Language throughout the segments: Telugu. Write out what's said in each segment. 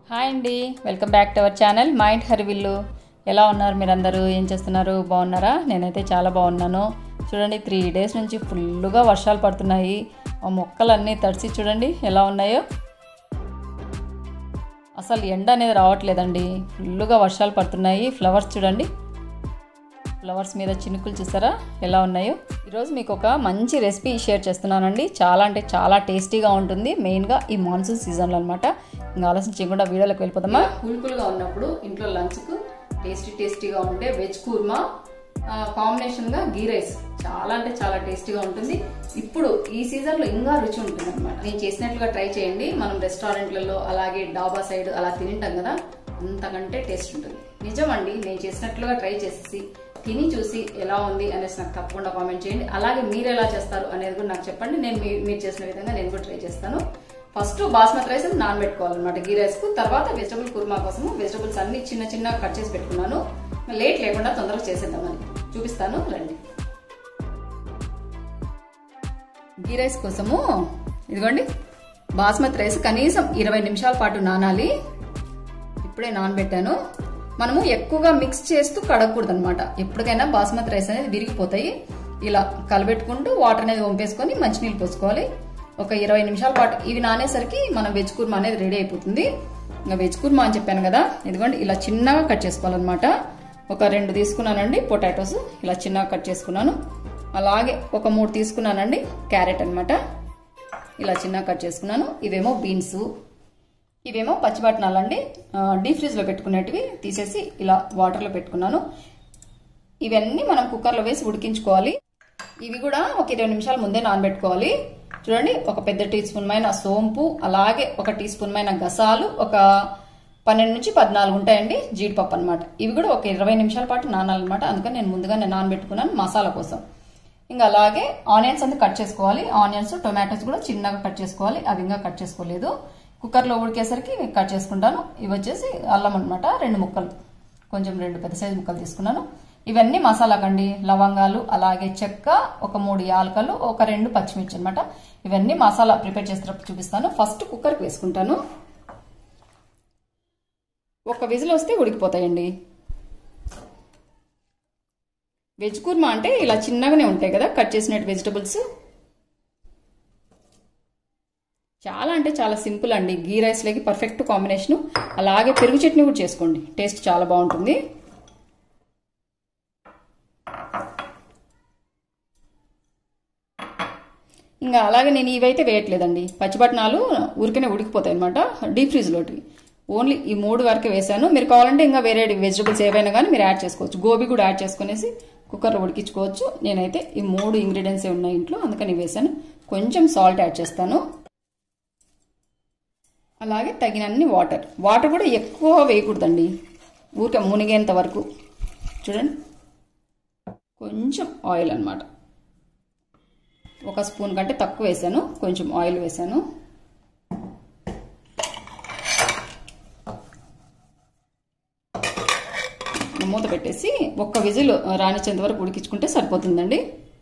హాయ్ అండి welcome back to our channel mind Harivillu ఎలా ఉన్నారు మీరందరూ ఏం చేస్తున్నారు బాగున్నారా నేనైతే చాలా బాగున్నాను చూడండి త్రీ డేస్ నుంచి ఫుల్గా వర్షాలు పడుతున్నాయి ఆ మొక్కలన్నీ తడిసి చూడండి ఎలా ఉన్నాయో అసలు ఎండ అనేది రావట్లేదండి ఫుల్గా వర్షాలు పడుతున్నాయి ఫ్లవర్స్ చూడండి ఫ్లవర్స్ మీద చినుకులు చూసారా ఎలా ఉన్నాయో ఈరోజు మీకు ఒక మంచి రెసిపీ షేర్ చేస్తున్నానండి చాలా అంటే చాలా టేస్టీగా ఉంటుంది మెయిన్గా ఈ మాన్సూన్ సీజన్లో అనమాట ఇంకా ఆలోచన చేయకుండా వీడియోలోకి వెళ్ళిపోదామా కూల్ కూల్గా ఉన్నప్పుడు ఇంట్లో లంచ్కు టేస్టీ టేస్టీగా ఉండే వెజ్ కూర్మా కాంబినేషన్గా గీ రైస్ చాలా అంటే చాలా టేస్టీగా ఉంటుంది ఇప్పుడు ఈ సీజన్లో ఇంకా రుచి ఉంటుంది అనమాట నేను చేసినట్లుగా ట్రై చేయండి మనం రెస్టారెంట్లలో అలాగే డాబా సైడ్ అలా తింటాం కదా అంతకంటే టేస్ట్ ఉంటుంది నిజం అండి నేను చేసినట్లుగా ట్రై చేసేసి తిని చూసి ఎలా ఉంది అనేసి నాకు తప్పకుండా కామెంట్ చేయండి అలాగే మీరు ఎలా చేస్తారు అనేది కూడా నాకు చెప్పండి నేను మీ- మీరు చేసిన విధంగా నేను కూడా ట్రై చేస్తాను ఫస్ట్ బాస్మతి రైస్ నానబెట్టుకోవాలన్నమాట గీ రైస్ కు తర్వాత వెజిటబుల్ కుర్మా కోసము వెజిటబుల్స్ అన్ని చిన్న చిన్న కట్ చేసి పెట్టుకున్నాను లేట్ లేకుండా తొందరగా చేసేద్దామని చూపిస్తాను రండి గీ రైస్ కోసము ఇదిగోండి బాస్మతి రైస్ కనీసం ఇరవై నిమిషాల పాటు నానాలి ఇప్పుడే నానబెట్టాను మనము ఎక్కువగా మిక్స్ చేస్తూ కడగకూడదు అనమాట ఎప్పటికైనా బాస్మతి రైస్ అనేది విరిగిపోతాయి ఇలా కలబెట్టుకుంటూ వాటర్ అనేది వంపేసుకొని మంచినీళ్ళు పోసుకోవాలి ఒక ఇరవై నిమిషాల పాటు ఇవి నానేసరికి మన వెజ్ కుర్మా అనేది రెడీ అయిపోతుంది ఇంకా వెజ్ కుర్మా అని చెప్పాను కదా ఇదిగోండి ఇలా చిన్నగా కట్ చేసుకోవాలన్నమాట ఒక రెండు తీసుకున్నానండి పొటాటోస్ ఇలా చిన్నగా కట్ చేసుకున్నాను అలాగే ఒక మూడు తీసుకున్నానండి క్యారెట్ అన్నమాట ఇలా చిన్నగా కట్ చేసుకున్నాను ఇవేమో బీన్స్ ఇవేమో పచ్చిబట్నాలు అండి డీప్ ఫ్రిడ్జ్లో పెట్టుకునేటివి తీసేసి ఇలా వాటర్లో పెట్టుకున్నాను ఇవన్నీ మనం కుక్కర్లో వేసి ఉడికించుకోవాలి ఇవి కూడా ఒక ఇరవై నిమిషాల ముందే నానబెట్టుకోవాలి చూడండి ఒక పెద్ద టీ స్పూన్ మైన సోంపు అలాగే ఒక టీ స్పూన్ మైన గసాలు ఒక పన్నెండు నుంచి పద్నాలుగు ఉంటాయండి జీడిపప్పు అనమాట ఇవి కూడా ఒక ఇరవై నిమిషాల పాటు నానాలన్నమాట అందుకని నేను ముందుగా నేను నానబెట్టుకున్నాను మసాలా కోసం ఇంకా అలాగే ఆనియన్స్ అంతా కట్ చేసుకోవాలి ఆనియన్స్ టొమాటోస్ కూడా చిన్నగా కట్ చేసుకోవాలి అవి ఇంకా కట్ చేసుకోలేదు కుక్కర్లో ఉడికేసరికి కట్ చేసుకుంటాను ఇవి వచ్చేసి అల్లం అనమాట రెండు ముక్కలు కొంచెం రెండు పెద్ద సైజు ముక్కలు తీసుకున్నాను ఇవన్నీ మసాలా కండి లవంగాలు అలాగే చెక్క ఒక మూడు యాలకలు ఒక రెండు పచ్చిమిర్చి అనమాట ఇవన్నీ మసాలా ప్రిపేర్ చేసేటప్పుడు చూపిస్తాను ఫస్ట్ కుక్కర్కి వేసుకుంటాను ఒక విజిల్ వస్తే ఉడికిపోతాయండి వెజ్ కుర్మా అంటే ఇలా చిన్నగానే ఉంటాయి కదా కట్ చేసినట్టు వెజిటబుల్స్ చాలా అంటే చాలా సింపుల్ అండి గీ రైస్లోకి పర్ఫెక్ట్ కాంబినేషన్ అలాగే పెరుగు చట్నీ కూడా చేసుకోండి టేస్ట్ చాలా బాగుంటుంది ఇంకా అలాగే నేను ఇవైతే వేయట్లేదండి పచ్చిబట్నాలు ఊరికనే ఉడికిపోతాయి అనమాట డీప్ ఫ్రిడ్జ్లోటి ఓన్లీ ఈ మూడు వరకే వేసాను మీరు కావాలంటే ఇంకా వేరే వెజిటబుల్స్ ఏవైనా కానీ మీరు యాడ్ చేసుకోవచ్చు గోబీ కూడా యాడ్ చేసుకునేసి కుక్కర్లో ఉడికించుకోవచ్చు నేనైతే ఈ మూడు ఇంగ్రీడియంట్స్ ఉన్నాయి ఇంట్లో అందుకని వేసాను కొంచెం సాల్ట్ యాడ్ చేస్తాను అలాగే తగినన్ని వాటర్ వాటర్ కూడా ఎక్కువ వేయకూడదండి ఊరికే మునిగేంత వరకు చూడండి కొంచెం ఆయిల్ అనమాట ఒక స్పూన్ కంటే తక్కువ వేసాను కొంచెం ఆయిల్ వేసాను మూత పెట్టేసి ఒక్క విజిల్ రానిచ్చేంత వరకు ఉడికించుకుంటే సరిపోతుందండి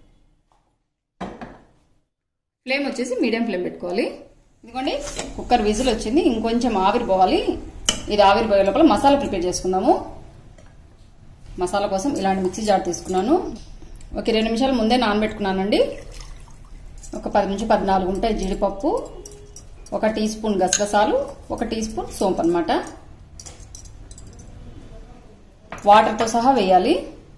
ఫ్లేమ్ వచ్చేసి మీడియం ఫ్లేమ్ పెట్టుకోవాలి ఇదిగోండి కుక్కర్ విజిల్ వచ్చింది ఇంకొంచెం ఆవిరి పోవాలి ఇది ఆవిరి పోయే లోపల మసాలా ప్రిపేర్ చేసుకుందాము మసాలా కోసం ఇలాంటి మిక్సీ జార్ తీసుకున్నాను ఒక ఇరవై నిమిషాల ముందే నానబెట్టుకున్నానండి ఒక పది నుంచి పద్నాలుగు ఉంటాయి జీడిపప్పు ఒక టీ స్పూన్ గసగసాలు ఒక టీ స్పూన్ సోంపు అనమాట వాటర్తో సహా వేయాలి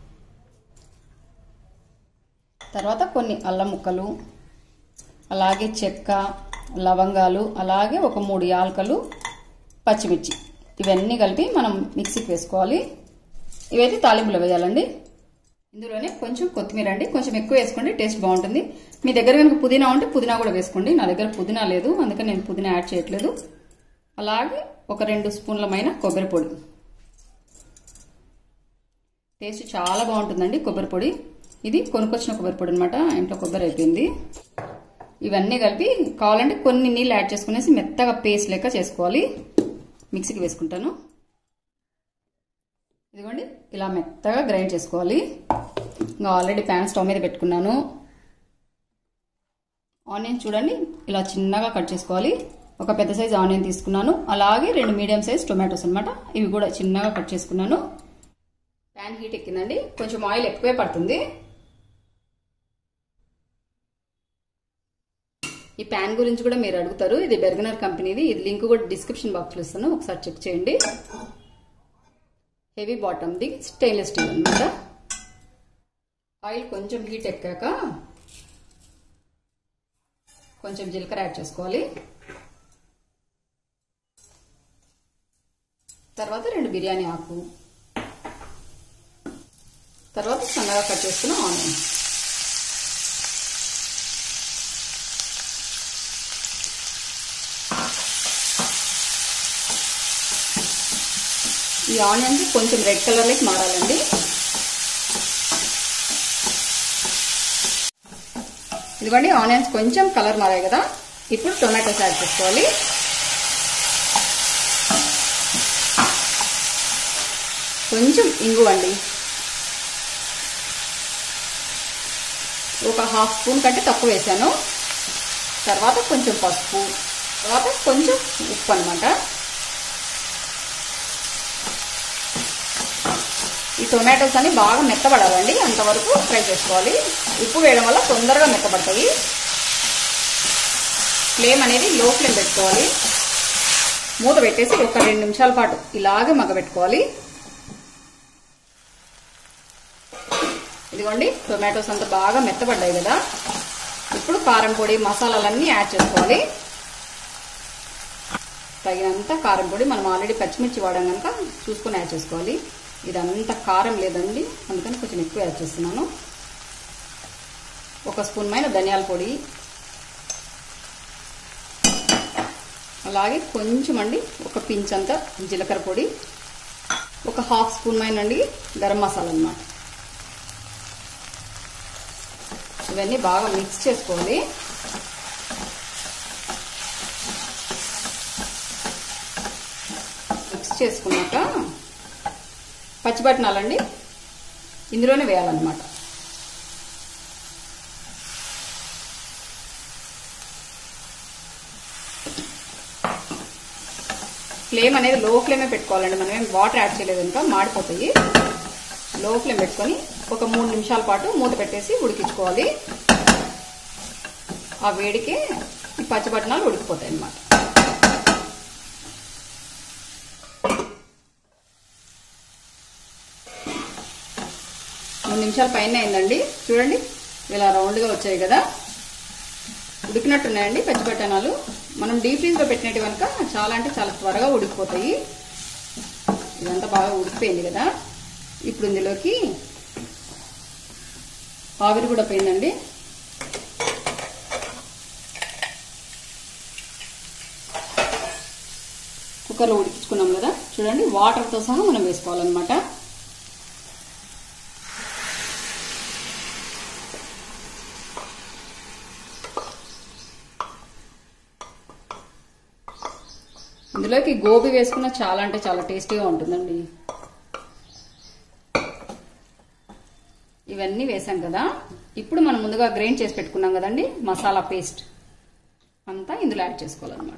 తర్వాత కొన్ని అల్లం ముక్కలు అలాగే చెక్క లవంగాలు అలాగే ఒక మూడు యాలకలు పచ్చిమిర్చి ఇవన్నీ కలిపి మనం మిక్సీకి వేసుకోవాలి ఇవైతే తాలింపులో వేయాలండి ఇందులోనే కొంచెం కొత్తిమీర అండి కొంచెం ఎక్కువ వేసుకోండి టేస్ట్ బాగుంటుంది మీ దగ్గర కనుక పుదీనా ఉంటే పుదీనా కూడా వేసుకోండి నా దగ్గర పుదీనా లేదు అందుకని నేను పుదీనా యాడ్ చేయట్లేదు అలాగే ఒక రెండు స్పూన్లమైన కొబ్బరి పొడి టేస్ట్ చాలా బాగుంటుందండి కొబ్బరి పొడి ఇది కొనుక్కొచ్చిన కొబ్బరి పొడి అనమాట ఇంట్లో కొబ్బరి అయిపోయింది ఇవన్నీ కలిపి కావాలంటే కొన్ని నీళ్ళు యాడ్ చేసుకునేసి మెత్తగా పేస్ట్ లెక్క చేసుకోవాలి మిక్సీకి వేసుకుంటాను ఇదిగోండి ఇలా మెత్తగా గ్రైండ్ చేసుకోవాలి ఇంకా ఆల్రెడీ ప్యాన్ స్టవ్ మీద పెట్టుకున్నాను ఆనియన్ చూడండి ఇలా చిన్నగా కట్ చేసుకోవాలి ఒక పెద్ద సైజ్ ఆనియన్ తీసుకున్నాను అలాగే రెండు మీడియం సైజ్ టొమాటోస్ అనమాట ఇవి కూడా చిన్నగా కట్ చేసుకున్నాను ప్యాన్ హీట్ ఎక్కిందండి కొంచెం ఆయిల్ ఎక్కువే పడుతుంది ఈ ప్యాన్ గురించి కూడా మీరు అడుగుతారు ఇది బెర్గనర్ కంపెనీది ఇది లింక్ కూడా డిస్క్రిప్షన్ బాక్స్లో ఇస్తాను ఒకసారి చెక్ చేయండి హెవీ బాటమ్ది స్టెయిన్లెస్ స్టీల్ అనమాట ఆయిల్ కొంచెం హీట్ ఎక్కాక కొంచెం జీలకర్ర యాడ్ చేసుకోవాలి తర్వాత రెండు బిర్యానీ ఆకు తర్వాత సన్నగా కట్ చేసుకున్న ఆనియన్ ఈ ఆనియన్స్ కొంచెం రెడ్ కలర్లోకి మారాలండి ఇదిగోండి ఆనియన్స్ కొంచెం కలర్ మారాయి కదా ఇప్పుడు టొమాటోస్ యాడ్ చేసుకోవాలి కొంచెం ఇంగువండి ఒక హాఫ్ స్పూన్ కంటే తక్కువ వేసాను తర్వాత కొంచెం పసుపు తర్వాత కొంచెం ఉప్పు అనమాట ఈ టొమాటోస్ అన్ని బాగా మెత్తబడాలండి అంతవరకు ఫ్రై చేసుకోవాలి ఉప్పు వేయడం వల్ల తొందరగా మెత్తబడతాయి ఫ్లేమ్ అనేది లో ఫ్లేమ్ పెట్టుకోవాలి మూత పెట్టేసి ఒక రెండు నిమిషాల పాటు ఇలాగే మగ్గబెట్టుకోవాలి ఇదిగోండి టొమాటోస్ అంతా బాగా మెత్తబడ్డాయి కదా ఇప్పుడు కారం పొడి మసాలాలన్నీ యాడ్ చేసుకోవాలి తగినంత కారం పొడి మనం ఆల్రెడీ పచ్చిమిర్చి వాడాం కనుక చూసుకొని యాడ్ చేసుకోవాలి ఇదంతా కారం లేదండి అందుకని కొంచెం ఎక్కువ యాడ్ చేస్తున్నాను ఒక స్పూన్ మైన ధనియాల పొడి అలాగే కొంచెం అండి ఒక పించ్ అంత జీలకర్ర పొడి ఒక హాఫ్ స్పూన్ మైన అండి గరం మసాలా అనమాట ఇవన్నీ బాగా మిక్స్ చేసుకోవాలి మిక్స్ చేసుకున్నాక పచ్చిబట్నాలండి ఇందులోనే వేయాలన్నమాట ఫ్లేమ్ అనేది లో ఫ్లేమే పెట్టుకోవాలండి మనం ఏం వాటర్ యాడ్ చేయలేదు ఇంకా మాడిపోతాయి లో ఫ్లేమ్ పెట్టుకొని ఒక మూడు నిమిషాల పాటు మూత పెట్టేసి ఉడికించుకోవాలి ఆ వేడికి ఈ పచ్చిబట్టనాలు ఉడికిపోతాయి అన్నమాట మూడు నిమిషాల పైన అయిందండి చూడండి ఇలా రౌండ్గా వచ్చాయి కదా ఉడికినట్టున్నాయండి పచ్చిబట్టనాలు మనం డీప్ ఫ్రీజ్లో పెట్టినట్టు కనుక చాలా అంటే చాలా త్వరగా ఉడికిపోతాయి ఇదంతా బాగా ఉడికిపోయింది కదా ఇప్పుడు ఇందులోకి ఆవిరి కూడా పోయిందండి కుక్కర్లో ఉడికించుకున్నాం కదా చూడండి వాటర్తో సహా మనం వేసుకోవాలన్నమాట ఇందులోకి గోబీ వేసుకున్న చాలా అంటే చాలా టేస్టీగా ఉంటుందండి ఇవన్నీ వేసాం కదా ఇప్పుడు మనం ముందుగా గ్రైండ్ చేసి పెట్టుకున్నాం కదండి మసాలా పేస్ట్ అంతా ఇందులో యాడ్ చేసుకోవాలన్నమాట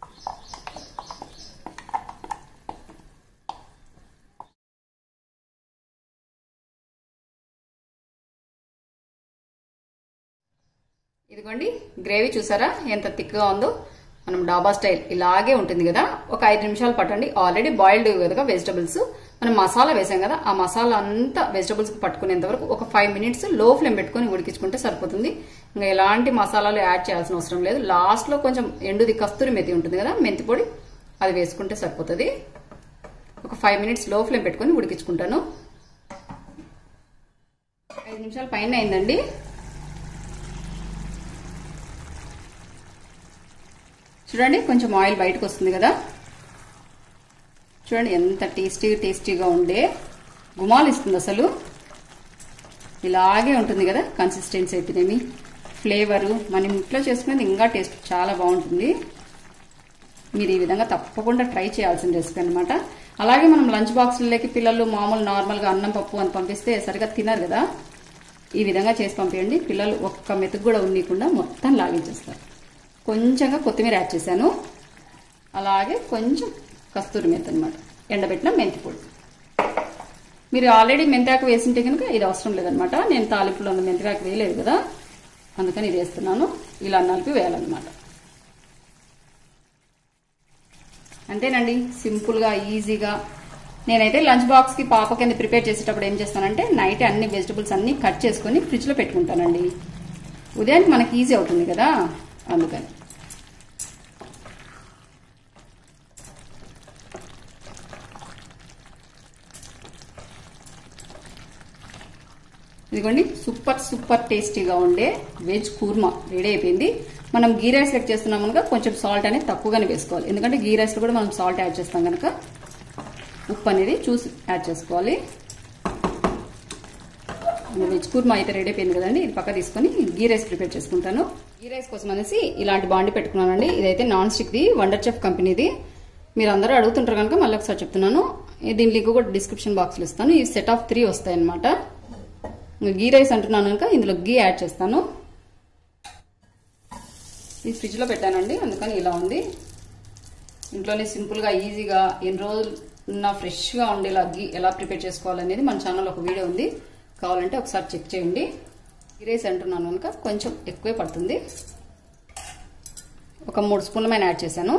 ఇదిగోండి గ్రేవీ చూసారా ఎంత థిక్గా ఉందో మనం డాబా స్టైల్ ఇలాగే ఉంటుంది కదా ఒక ఐదు నిమిషాలు పట్టండి ఆల్రెడీ బాయిల్డ్ కదా వెజిటబుల్స్ మనం మసాలా వేసాం కదా ఆ మసాలా అంతా వెజిటబుల్స్ పట్టుకునేంత వరకు ఒక ఫైవ్ మినిట్స్ లో ఫ్లేమ్ పెట్టుకొని ఉడికించుకుంటే సరిపోతుంది ఇంకా ఎలాంటి మసాలాలు యాడ్ చేయాల్సిన అవసరం లేదు లాస్ట్ లో కొంచెం ఎండుది కస్తూరి మెతి ఉంటుంది కదా మెంతి పొడి అది వేసుకుంటే సరిపోతుంది ఒక ఫైవ్ మినిట్స్ లో ఫ్లేమ్ పెట్టుకొని ఉడికించుకుంటాను ఐదు నిమిషాల పైన అయిందండి చూడండి కొంచెం ఆయిల్ బయటకు వస్తుంది కదా చూడండి ఎంత టేస్టీ టేస్టీగా ఉండే గుమాలు ఇస్తుంది అసలు ఇలాగే ఉంటుంది కదా కన్సిస్టెన్సీ అయితేనేమి ఫ్లేవరు మనం ఇంట్లో చేసుకునేది ఇంకా టేస్ట్ చాలా బాగుంటుంది మీరు ఈ విధంగా తప్పకుండా ట్రై చేయాల్సిన రెసిపీ అనమాట అలాగే మనం లంచ్ బాక్స్లకి పిల్లలు మామూలు నార్మల్గా అన్నం పప్పు అని పంపిస్తే సరిగా తినరు కదా ఈ విధంగా చేసి పంపించండి పిల్లలు ఒక్క మెతుకు కూడా ఉన్నీకుండా మొత్తం లాగించేస్తారు కొంచెంగా కొత్తిమీర యాడ్ చేశాను అలాగే కొంచెం కస్తూరి మెంతి అనమాట ఎండబెట్టిన మెంతి పొడి మీరు ఆల్రెడీ మెంతాకు వేసింటే కనుక ఇది అవసరం లేదనమాట నేను తాలింపులో ఉన్న మెంతికాకు వేయలేదు కదా అందుకని ఇది వేస్తున్నాను ఇలా నలిపి వేయాలన్నమాట అంతేనండి సింపుల్గా ఈజీగా నేనైతే లంచ్ బాక్స్కి పాప కింద ప్రిపేర్ చేసేటప్పుడు ఏం చేస్తానంటే నైట్ అన్ని వెజిటబుల్స్ అన్ని కట్ చేసుకొని ఫ్రిడ్జ్లో పెట్టుకుంటానండి ఉదయానికి మనకి ఈజీ అవుతుంది కదా అందుకని ఇదిగోండి సూపర్ సూపర్ టేస్టీగా ఉండే వెజ్ కూర్మా రెడీ అయిపోయింది మనం గీ రైస్ లెక్క చేస్తున్నాం కనుక కొంచెం సాల్ట్ అనేది తక్కువగానే వేసుకోవాలి ఎందుకంటే గీ రైస్లో కూడా మనం సాల్ట్ యాడ్ చేస్తాం కనుక ఉప్పు అనేది చూసి యాడ్ చేసుకోవాలి వెజ్ కూర్మా అయితే రెడీ అయిపోయింది కదండి ఇది పక్క తీసుకొని గీ రైస్ ప్రిపేర్ చేసుకుంటాను గీ రైస్ కోసం అనేసి ఇలాంటి బాండి పెట్టుకున్నానండి ఇదైతే నాన్ స్టిక్ది వండర్ చెఫ్ కంపెనీది మీరు అందరూ అడుగుతుంటారు కనుక మళ్ళీ ఒకసారి చెప్తున్నాను దీని లింక్ కూడా డిస్క్రిప్షన్ బాక్స్లో ఇస్తాను ఈ సెట్ ఆఫ్ త్రీ వస్తాయి అనమాట గీ రైస్ అంటున్నాను కనుక ఇందులో గీ యాడ్ చేస్తాను ఇది ఫ్రిడ్జ్లో పెట్టానండి అందుకని ఇలా ఉంది ఇంట్లోనే సింపుల్గా ఈజీగా ఎన్ని రోజులు ఉన్న ఫ్రెష్గా ఉండేలా గీ ఎలా ప్రిపేర్ చేసుకోవాలనేది మన ఛానల్ ఒక వీడియో ఉంది కావాలంటే ఒకసారి చెక్ చేయండి గీ రైస్ అంటున్నాను కనుక కొంచెం ఎక్కువే పడుతుంది ఒక మూడు స్పూన్ల మీద యాడ్ చేశాను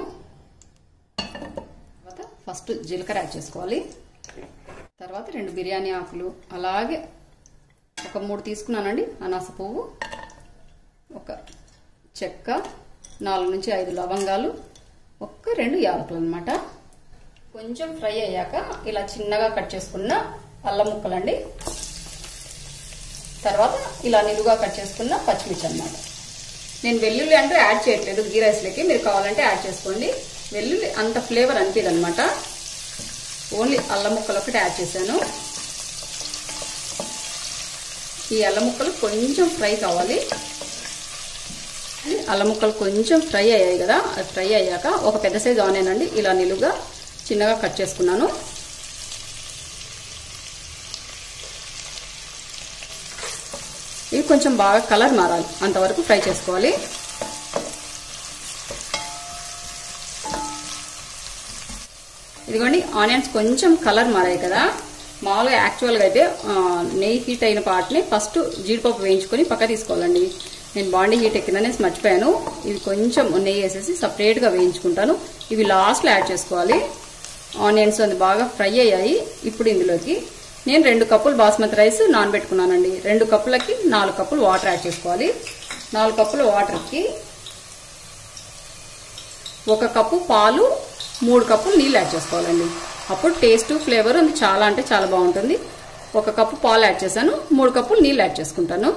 తర్వాత ఫస్ట్ జీలకర్ర యాడ్ చేసుకోవాలి తర్వాత రెండు బిర్యానీ ఆకులు అలాగే ఒక మూడు తీసుకున్నానండి అనాస పువ్వు ఒక చెక్క నాలుగు నుంచి ఐదు లవంగాలు ఒక్క రెండు యాలకులు అనమాట కొంచెం ఫ్రై అయ్యాక ఇలా చిన్నగా కట్ చేసుకున్న అల్లం ముక్కలండి తర్వాత ఇలా నిలుగా కట్ చేసుకున్న పచ్చిమిర్చి అనమాట నేను వెల్లుల్లి అంటూ యాడ్ చేయట్లేదు గీ రైస్లోకి మీరు కావాలంటే యాడ్ చేసుకోండి వెల్లుల్లి అంత ఫ్లేవర్ అనిపిది అనమాట ఓన్లీ అల్లం ముక్కలు ఒకటి యాడ్ చేశాను ఈ అల్లం ముక్కలు కొంచెం ఫ్రై కావాలి అల్లం ముక్కలు కొంచెం ఫ్రై అయ్యాయి కదా అది ఫ్రై అయ్యాక ఒక పెద్ద సైజు ఆనియన్ అండి ఇలా నిలుగా చిన్నగా కట్ చేసుకున్నాను ఇవి కొంచెం బాగా కలర్ మారాలి అంతవరకు ఫ్రై చేసుకోవాలి ఇదిగోండి ఆనియన్స్ కొంచెం కలర్ మారాయి కదా మామూలుగా యాక్చువల్గా అయితే నెయ్యి హీట్ అయిన పార్ట్ని ఫస్ట్ జీడిపప్పు వేయించుకొని పక్క తీసుకోవాలండి నేను బాండీ హీట్ ఎక్కిందనేసి మర్చిపోయాను ఇది కొంచెం నెయ్యి వేసేసి సపరేట్గా వేయించుకుంటాను ఇవి లాస్ట్లో యాడ్ చేసుకోవాలి ఆనియన్స్ అది బాగా ఫ్రై అయ్యాయి ఇప్పుడు ఇందులోకి నేను రెండు కప్పులు బాస్మతి రైస్ నానబెట్టుకున్నానండి రెండు కప్పులకి నాలుగు కప్పులు వాటర్ యాడ్ చేసుకోవాలి నాలుగు కప్పులు వాటర్కి ఒక కప్పు పాలు మూడు కప్పులు నీళ్ళు యాడ్ చేసుకోవాలండి అప్పుడు టేస్ట్ ఫ్లేవర్ అది చాలా అంటే చాలా బాగుంటుంది ఒక కప్పు పాలు యాడ్ చేశాను మూడు కప్పులు నీళ్ళు యాడ్ చేసుకుంటాను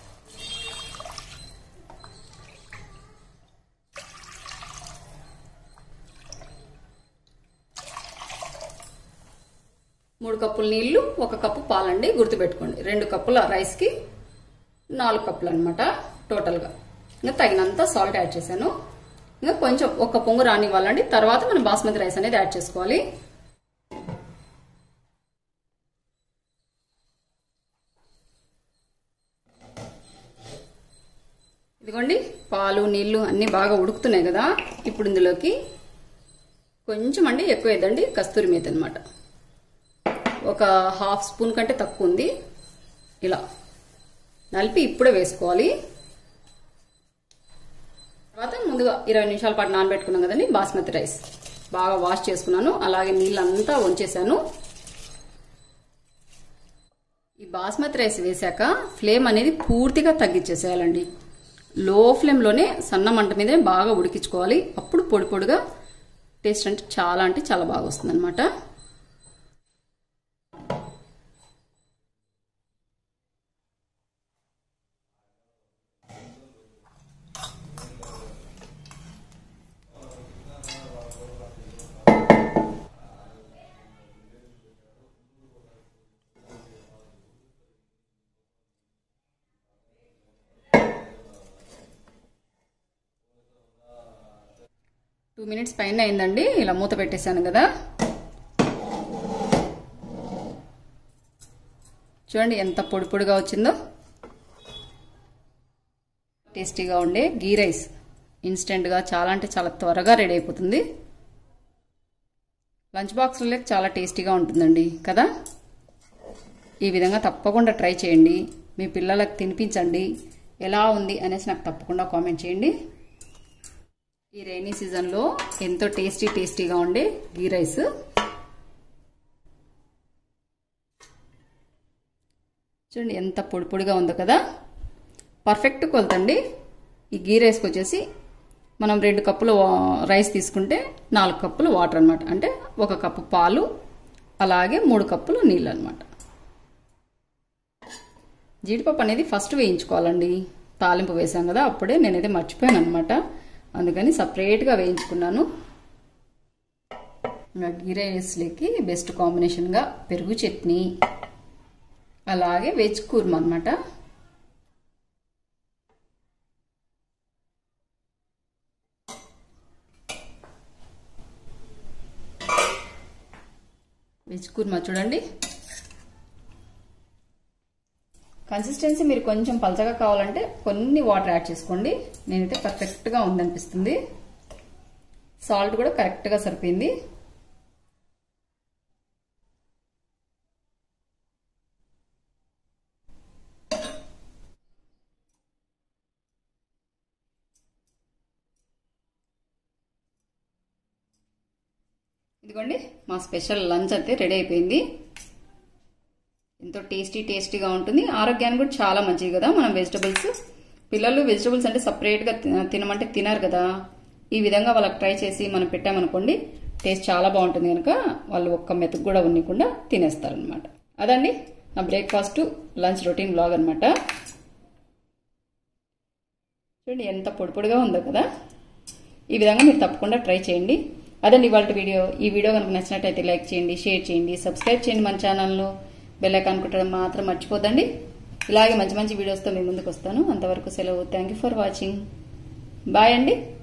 మూడు కప్పుల నీళ్లు ఒక కప్పు పాలండి గుర్తుపెట్టుకోండి రెండు కప్పుల రైస్కి నాలుగు కప్పులు అనమాట టోటల్గా ఇంకా తగినంత సాల్ట్ యాడ్ చేశాను ఇంకా కొంచెం ఒక పొంగు రానివ్వాలండి తర్వాత మనం బాస్మతి రైస్ అనేది యాడ్ చేసుకోవాలి ఇదిగోండి పాలు నీళ్లు అన్నీ బాగా ఉడుకుతున్నాయి కదా ఇప్పుడు ఇందులోకి కొంచెం అండి ఎక్కువ వేద్దండి కస్తూరి మేతి అనమాట ఒక హాఫ్ స్పూన్ కంటే తక్కువ ఉంది ఇలా నలిపి ఇప్పుడే వేసుకోవాలి తర్వాత ముందుగా ఇరవై నిమిషాల పాటు నానబెట్టుకున్నాం కదండి బాస్మతి రైస్ బాగా వాష్ చేసుకున్నాను అలాగే నీళ్ళంతా వంచేసాను ఈ బాస్మతి రైస్ వేశాక ఫ్లేమ్ అనేది పూర్తిగా తగ్గించేసేయాలండి లో ఫ్లేమ్లోనే సన్న మంట మీదే బాగా ఉడికించుకోవాలి అప్పుడు పొడి పొడిగా టేస్ట్ అంటే చాలా అంటే చాలా బాగా వస్తుంది అనమాట టూ మినిట్స్ పైన అయిందండి ఇలా మూత పెట్టేశాను కదా చూడండి ఎంత పొడి పొడిగా వచ్చిందో టేస్టీగా ఉండే గీ రైస్ ఇన్స్టెంట్గా చాలా అంటే చాలా త్వరగా రెడీ అయిపోతుంది లంచ్ బాక్స్లో చాలా టేస్టీగా ఉంటుందండి కదా ఈ విధంగా తప్పకుండా ట్రై చేయండి మీ పిల్లలకు తినిపించండి ఎలా ఉంది అనేసి నాకు తప్పకుండా కామెంట్ చేయండి ఈ రైనీ సీజన్లో ఎంతో టేస్టీ టేస్టీగా ఉండే గీ రైస్ చూడండి ఎంత పొడి పొడిగా ఉందో కదా పర్ఫెక్ట్ కొలతండి ఈ గీ రైస్కి వచ్చేసి మనం రెండు కప్పులు రైస్ తీసుకుంటే నాలుగు కప్పులు వాటర్ అనమాట అంటే ఒక కప్పు పాలు అలాగే మూడు కప్పులు నీళ్ళు అనమాట జీడిపప్పు అనేది ఫస్ట్ వేయించుకోవాలండి తాలింపు వేసాం కదా అప్పుడే నేనైతే మర్చిపోయాను అనమాట అందుకని సపరేట్గా వేయించుకున్నాను ఇంకా గీ రైస్లోకి బెస్ట్ కాంబినేషన్గా పెరుగు చట్నీ అలాగే వెజ్ కూర్మ అనమాట వెజ్ కూర్మా చూడండి కన్సిస్టెన్సీ మీరు కొంచెం పలచగా కావాలంటే కొన్ని వాటర్ యాడ్ చేసుకోండి నేనైతే పర్ఫెక్ట్గా ఉందనిపిస్తుంది సాల్ట్ కూడా కరెక్ట్గా సరిపోయింది ఇదిగోండి మా స్పెషల్ లంచ్ అయితే రెడీ అయిపోయింది ఎంతో టేస్టీ టేస్టీగా ఉంటుంది ఆరోగ్యానికి కూడా చాలా మంచిది కదా మనం వెజిటబుల్స్ పిల్లలు వెజిటబుల్స్ అంటే సపరేట్గా తినమంటే తినారు కదా ఈ విధంగా వాళ్ళకి ట్రై చేసి మనం పెట్టామనుకోండి టేస్ట్ చాలా బాగుంటుంది కనుక వాళ్ళు ఒక్క మెతుకు కూడా ఉన్నకుండా తినేస్తారనమాట అదండి నా బ్రేక్ఫాస్ట్ లంచ్ రొటీన్ బ్లాగ్ అనమాట చూడండి ఎంత పొడి పొడిగా ఉందో కదా ఈ విధంగా మీరు తప్పకుండా ట్రై చేయండి అదండి ఇవాళ వీడియో ఈ వీడియో కనుక నచ్చినట్టయితే లైక్ చేయండి షేర్ చేయండి సబ్స్క్రైబ్ చేయండి మన ఛానల్ను బెల్ ఐకాన్ కుట్టడం మాత్రం మర్చిపోదండి ఇలాగే మంచి మంచి వీడియోస్తో మీ ముందుకు వస్తాను అంతవరకు సెలవు థ్యాంక్ ఫర్ వాచింగ్ బాయ్ అండి